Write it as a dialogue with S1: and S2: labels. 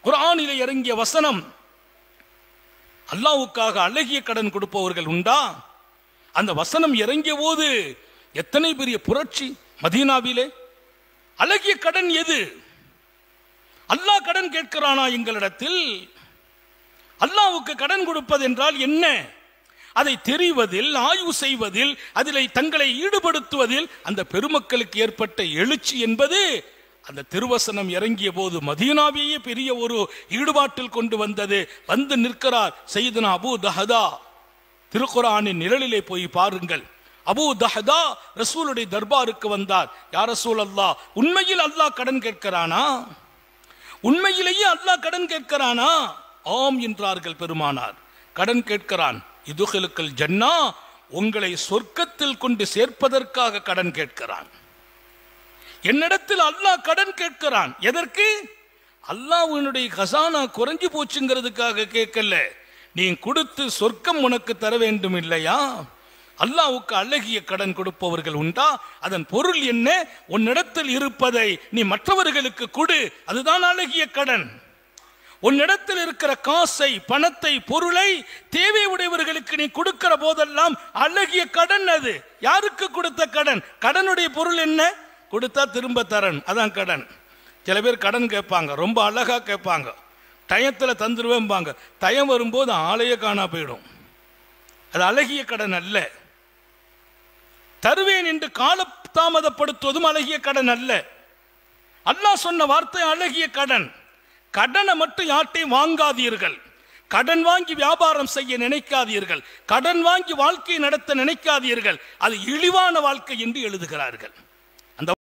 S1: குர்ஆனிலே இறங்கிய வசனம் அல்லாவுக்காக அழகிய கடன் கொடுப்பவர்கள் உண்டா அந்த வசனம் இறங்கிய போது எத்தனை பெரிய புரட்சி மதீனாவிலே அழகிய கடன் எது அல்லாஹ் கடன் கேட்கிறானா எங்களிடத்தில் அல்லாவுக்கு கடன் கொடுப்பது என்றால் என்ன அதை தெரிவதில் ஆய்வு செய்வதில் அதில் தங்களை ஈடுபடுத்துவதில் அந்த பெருமக்களுக்கு ஏற்பட்ட எழுச்சி என்பது அந்த திருவசனம் இறங்கிய போது மதீனாவையே பெரிய ஒரு ஈடுபாட்டில் கொண்டு வந்தது வந்து நிற்கிறார் செய்தனா அபூ தஹதா திருக்குரானின் நிழலிலே போய் பாருங்கள் அபூ தஹதா ரசூலுடைய தர்பாருக்கு வந்தார் யார் ரசூல் அல்லாஹ் உண்மையில் அல்லாஹ் கடன் கேட்கிறானா உண்மையிலேயே அல்லாஹ் கடன் கேட்கிறானா ஆம் என்றார்கள் பெருமானார் கடன் கேட்கிறான் இதுகளுக்கள் ஜன்னா உங்களை சொர்க்கத்தில் கொண்டு சேர்ப்பதற்காக கடன் கேட்கிறான் என்னிடத்தில் அல்லாஹ் கடன் கேட்கிறான் எதற்கு அல்லாஹ் உன்னுடைய கசானா குறைஞ்சு போச்சுங்கிறதுக்காக கேட்கல நீ கொடுத்து சொர்க்கம் உனக்கு தர வேண்டும் இல்லையா அல்லாவுக்கு அழகிய கடன் கொடுப்பவர்கள் உண்டா அதன் பொருள் என்ன உன்னிடத்தில் இருப்பதை நீ மற்றவர்களுக்கு கொடு அதுதான் அழகிய கடன் உன்னிடத்தில் இருக்கிற காசை பணத்தை பொருளை தேவை உடையவர்களுக்கு நீ கொடுக்கிற போதெல்லாம் அழகிய கடன் அது யாருக்கு கொடுத்த கடன் கடனுடைய பொருள் என்ன கொடுத்தா திரும்ப தரன் அதான் கடன் சில பேர் கடன் கேட்பாங்க ரொம்ப அழகா கேட்பாங்க டயத்தில் தந்துருவேம்பாங்க டயம் வரும்போது ஆளையே காணா போயிடும் அது அழகிய கடன் அல்ல தருவேன் என்று கால தாமதப்படுத்துவதும் அழகிய கடன் அல்ல அல்லாஹ் சொன்ன வார்த்தை அழகிய கடன் கடனை மட்டும் யார்ட்டையும் வாங்காதீர்கள் கடன் வாங்கி வியாபாரம் செய்ய நினைக்காதீர்கள் கடன் வாங்கி வாழ்க்கை நடத்த நினைக்காதீர்கள் அது இழிவான வாழ்க்கை என்று எழுதுகிறார்கள்